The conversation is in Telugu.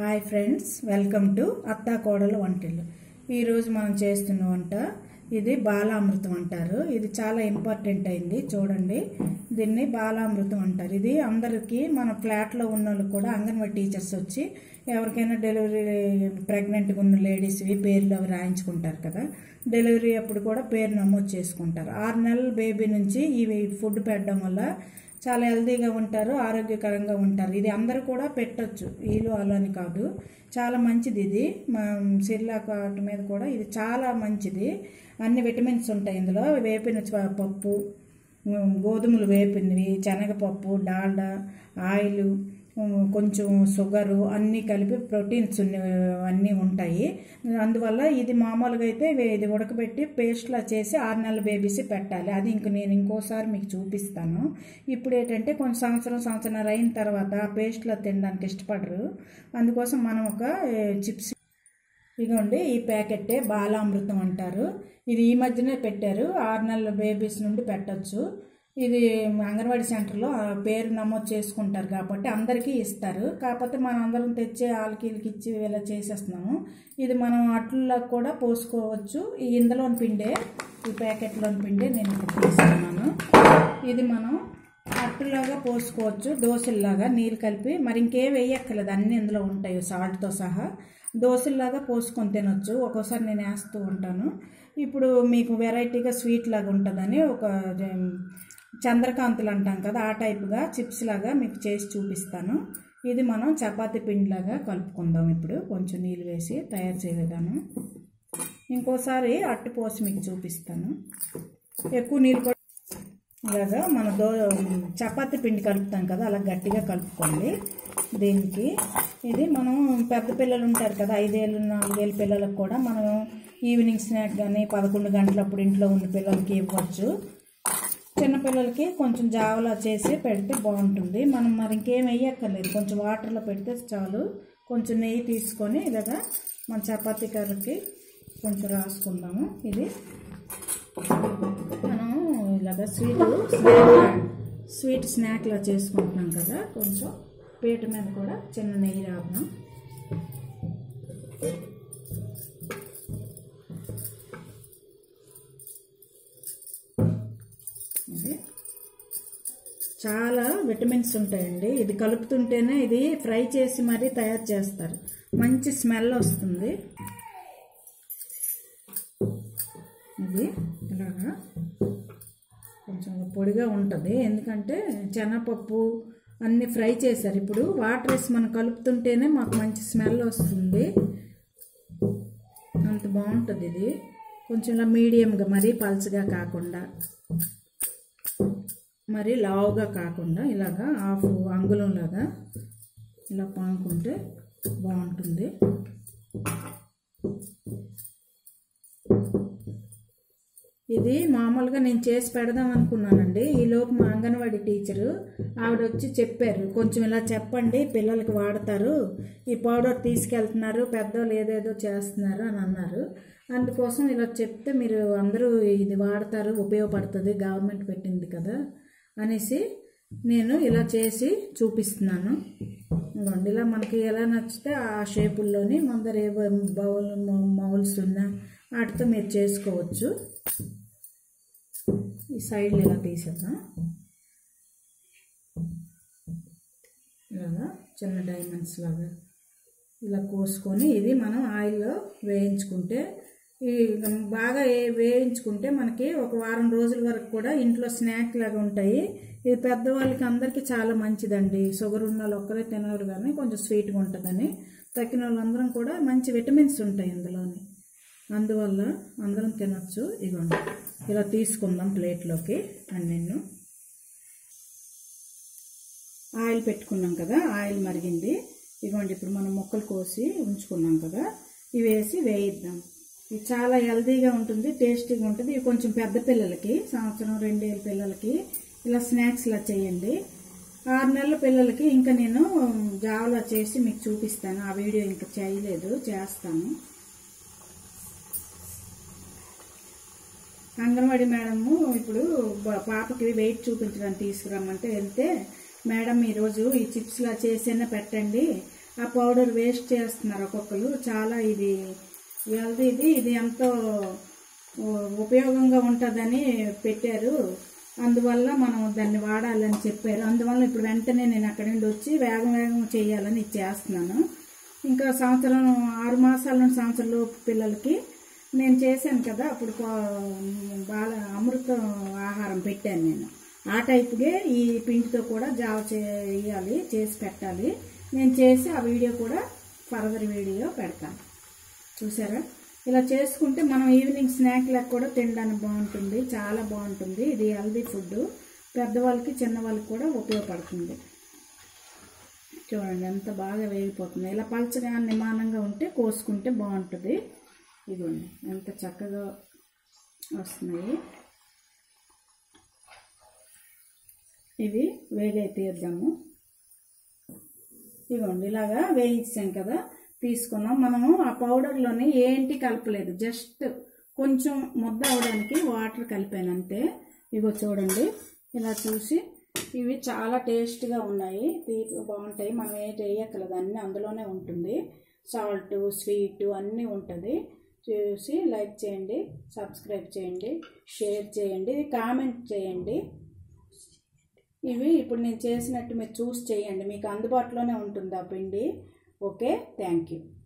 హాయ్ ఫ్రెండ్స్ వెల్కమ్ టు అత్తా కోడలు వంటలు ఈరోజు మనం చేస్తున్న వంట ఇది బాలామృతం అంటారు ఇది చాలా ఇంపార్టెంట్ అయింది చూడండి దీన్ని బాలామృతం అంటారు ఇది అందరికీ మన ఫ్లాట్లో ఉన్న వాళ్ళు కూడా అంగన్వాడీ టీచర్స్ వచ్చి ఎవరికైనా డెలివరీ ప్రెగ్నెంట్గా ఉన్న లేడీస్వి పేర్లు అవి రాయించుకుంటారు కదా డెలివరీ అప్పుడు కూడా పేరు నమోదు చేసుకుంటారు ఆరు నెలల బేబీ నుంచి ఇవి ఫుడ్ పెట్టడం వల్ల చాలా హెల్తీగా ఉంటారు ఆరోగ్యకరంగా ఉంటారు ఇది అందరూ కూడా పెట్టొచ్చు వీళ్ళు అలా అని కాదు చాలా మంచిది ఇది మా సిర్లాక్ వాటి మీద కూడా ఇది చాలా మంచిది అన్ని విటమిన్స్ ఉంటాయి ఇందులో వేపిన చ- పప్పు ఉమ్, గోధుమలు వేపినవి శనగపప్పు డాల్డా ఆయిల్ ఉమ్, కొంచెం షుగరు అన్నీ కలిపి ప్రోటీన్స్ ఉన్నవి అన్నీ ఉంటాయి అందువల్ల ఇది మామూలుగా అయితే వే- ఇది ఉడకబెట్టి పేస్ట్లా చేసి ఆరు నెలల బేబీస్ పెట్టాలి అది ఇంక నేను ఇంకోసారి మీకు చూపిస్తాను ఇప్పుడు ఏంటంటే కొంచెం సంవత్సరం సంవత్సరం అయిన తర్వాత ఆ పేస్ట్లా తినడానికి ఇష్టపడరు అందుకోసం మనం ఒక ఏ, చిప్స్ ఇదిగోండి ఈ ప్యాకెట్టే బాలామృతం అంటారు ఇది ఈ మధ్యనే పెట్టారు ఆరు నెలల బేబీస్ నుండి పెట్టొచ్చు ఇది అంగన్వాడీ సెంటర్లో ఆ పేరు నమోదు చేసుకుంటారు కాబట్టి అందరికీ ఇస్తారు కాకపోతే మనం అందరం తెచ్చి వాళ్ళకి వీళ్ళకి ఇచ్చి ఇలా చేసేస్తున్నాము ఇది మనం అట్లలో కూడా పోసుకోవచ్చు ఈ ఇందులోని పిండే ఈ ప్యాకెట్లోని పిండే నేను ఇప్పుడు తీసుకున్నాను ఇది మనం అట్టులాగా పోసుకోవచ్చు దోశల్లాగా నీళ్ళు కలిపి మరి ఇంకేం వేయక్కర్లేదు అన్నీ ఇందులో ఉంటాయి సాల్ట్తో సహా దోశల్లాగా పోసుకొని తినొచ్చు ఒక్కోసారి నేను వేస్తూ ఉంటాను ఇప్పుడు మీకు వెరైటీగా స్వీట్ లాగా ఉంటుందని ఒక జం- చంద్రకాంతులు అంటాం కదా ఆ టైప్గా చిప్స్ లాగా మీకు చేసి చూపిస్తాను ఇది మనం చపాతీ పిండిలాగా కలుపుకుందాం ఇప్పుడు కొంచెం నీళ్ళు వేసి తయారు చేయ విధానం ఇంకోసారి అట్టు పోసి మీకు చూపిస్తాను ఎక్కువ నీళ్ళు కూడా ఇలాగా మన దో చపాతీ పిండి కలుపుతాం కదా అలా గట్టిగా కలుపుకోండి దీనికి ఇది మనం పెద్ద పిల్లలు ఉంటారు కదా ఐదేళ్ళు నాలుగేళ్ళ పిల్లలకు కూడా మనం ఈవినింగ్ స్నాక్ కానీ పదకొండు గంటలప్పుడు ఇంట్లో ఉన్న పిల్లలకి ఇవ్వచ్చు చిన్నపిల్లలకి కొంచెం జావలా చేసి పెడితే బాగుంటుంది మనం మరి ఇంకేం వేయక్కర్లేదు కొంచెం వాటర్లో పెడితే చాలు కొంచెం నెయ్యి తీసుకొని ఇలాగా మన చపాతీ కర్రకి కొంచెం రాసుకుందాము ఇది మనం ఇలాగ స్వీట్ స్నాక్ స్వీట్ స్నాక్లా చేసుకుంటున్నాం కదా కొంచెం పీట మీద కూడా చిన్న నెయ్యి రాద్దాం ఇది చాలా విటమిన్స్ ఉంటాయండి ఇది కలుపుతుంటేనే ఇది ఫ్రై చేసి మరీ తయారు చేస్తారు మంచి స్మెల్ వస్తుంది ఇది ఇలాగా కొంచెం పొడిగా ఉంటుంది ఎందుకంటే శనగపప్పు అన్ని ఫ్రై చేశారు ఇప్పుడు వాటర్ వేసి మనం కలుపుతుంటేనే మాకు మంచి స్మెల్ వస్తుంది అంత బాగుంటుంది ఇది కొంచెం ఇలా మీడియంగా మరీ పల్చగా కాకుండా మరి లావుగా కాకుండా ఇలాగా హాఫ్ అంగుళం లాగా ఇలా పాముకుంటే బాగుంటుంది ఇది మామూలుగా నేను చేసి పెడదాం అనుకున్నానండి ఈ లోపు మా అంగన్వాడీ టీచరు ఆవిడ వచ్చి చెప్పారు కొంచెం ఇలా చెప్పండి పిల్లలకి వాడతారు ఈ పౌడర్ తీసుకెళ్తున్నారు పెద్దోళ్ళు ఏదేదో చేస్తున్నారు అని అన్నారు అందుకోసం ఇలా చెప్తే మీరు అందరూ ఇది వాడతారు ఉపయోగపడుతుంది గవర్నమెంట్ పెట్టింది కదా అనేసి నేను ఇలా చేసి చూపిస్తున్నాను ఇదిగోండి ఇలా మనకి ఎలా నచ్చితే ఆ షేపుల్లోని ముందర ఏ బౌల్ మౌల్స్ ఉన్నా వాటితో మీరు చేసుకోవచ్చు ఈ సైడ్లు ఇలా తీసేద్దాం ఇలాగా చిన్న డైమండ్స్ లాగా ఇలా కోసుకొని ఇది మనం ఆయిల్లో వేయించుకుంటే ఈ బాగా ఏ- వేయించుకుంటే మనకి ఒక వారం రోజుల వరకు కూడా ఇంట్లో స్నాక్ లాగా ఉంటాయి ఇది పెద్దవాళ్ళకి అందరికీ చాలా మంచిదండి షుగర్ ఉన్న వాళ్ళు ఒక్కరే తినరు కానీ కొంచెం స్వీట్గా ఉంటుందని తక్కిన వాళ్ళందరం కూడా మంచి విటమిన్స్ ఉంటాయి ఇందులోని అందువల్ల అందరం తినొచ్చు ఇదిగోండి ఇలా తీసుకుందాం ప్లేట్లోకి అండ్ నేను ఆయిల్ పెట్టుకున్నాం కదా ఆయిల్ మరిగింది ఇదిగోండి ఇప్పుడు మనం ముక్కలు కోసి ఉంచుకున్నాం కదా ఇవి వేసి వేయిద్దాం ఇది చాలా హెల్తీగా ఉంటుంది టేస్టీగా ఉంటుంది ఇవి కొంచెం పెద్ద పిల్లలకి సంవత్సరం రెండేళ్ళ పిల్లలకి ఇలా స్నాక్స్ ఇలా చేయండి ఆరు నెలల పిల్లలకి ఇంకా నేను జావలా చేసి మీకు చూపిస్తాను ఆ వీడియో ఇంకా చేయలేదు చేస్తాను అంగన్వాడీ మేడము ఇప్పుడు బ- పాపకి వెయిట్ చూపించడానికి తీసుకురమ్మంటే వెళ్తే మేడం ఈరోజు ఈ చిప్స్లా చేసైనా పెట్టండి ఆ పౌడర్ వేస్ట్ చేస్తున్నారు ఒక్కొక్కరు చాలా ఇది హెల్తీ ఇది ఇది ఎంతో ఉ- ఉపయోగంగా ఉంటుందని పెట్టారు అందువల్ల మనం దాన్ని వాడాలని చెప్పారు అందువల్ల ఇప్పుడు వెంటనే నేను అక్కడి నుండి వచ్చి వేగం వేగం చేయాలని ఇది చేస్తున్నాను ఇంకా సంవత్సరం ఆరు మాసాల నుండి సంవత్సరం లోపు పిల్లలకి నేను చేశాను కదా అప్పుడు పా- బాల అమృతం ఆహారం పెట్టాను నేను ఆ టైప్గే ఈ పిండితో కూడా జావ చేయాలి చేసి పెట్టాలి నేను చేసి ఆ వీడియో కూడా ఫర్దర్ వీడియో పెడతాను చూసారా ఇలా చేసుకుంటే మనం ఈవినింగ్ స్నాక్ లాగా కూడా తినడానికి బాగుంటుంది చాలా బాగుంటుంది ఇది హెల్దీ ఫుడ్ పెద్దవాళ్ళకి చిన్నవాళ్ళకి కూడా ఉపయోగపడుతుంది చూడండి ఎంత బాగా వేగిపోతుంది ఇలా పలచగా నిమానంగా ఉంటే కోసుకుంటే బాగుంటుంది ఇదిగోండి ఎంత చక్కగా వస్తున్నాయి ఇవి వేగై తీద్దాము ఇదిగోండి ఇలాగా వేయించాం కదా తీసుకున్నాం మనము ఆ పౌడర్లోని ఏంటి కలపలేదు జస్ట్ కొంచెం ముద్ద అవడానికి వాటర్ కలిపాను అంతే ఇగో చూడండి ఇలా చూసి ఇవి చాలా టేస్ట్గా ఉన్నాయి తీపి బాగుంటాయి మనం ఏంటి వేయక్కర్లేదు అన్నీ అందులోనే ఉంటుంది సాల్ట్ స్వీట్ అన్నీ ఉంటుంది చూసి లైక్ చేయండి సబ్స్క్రైబ్ చేయండి షేర్ చేయండి కామెంట్ చేయండి ఇవి ఇప్పుడు నేను చేసినట్టు మీరు చూసి చేయండి మీకు అందుబాటులోనే ఉంటుంది ఆ పిండి ఓకే థ్యాంక్ యూ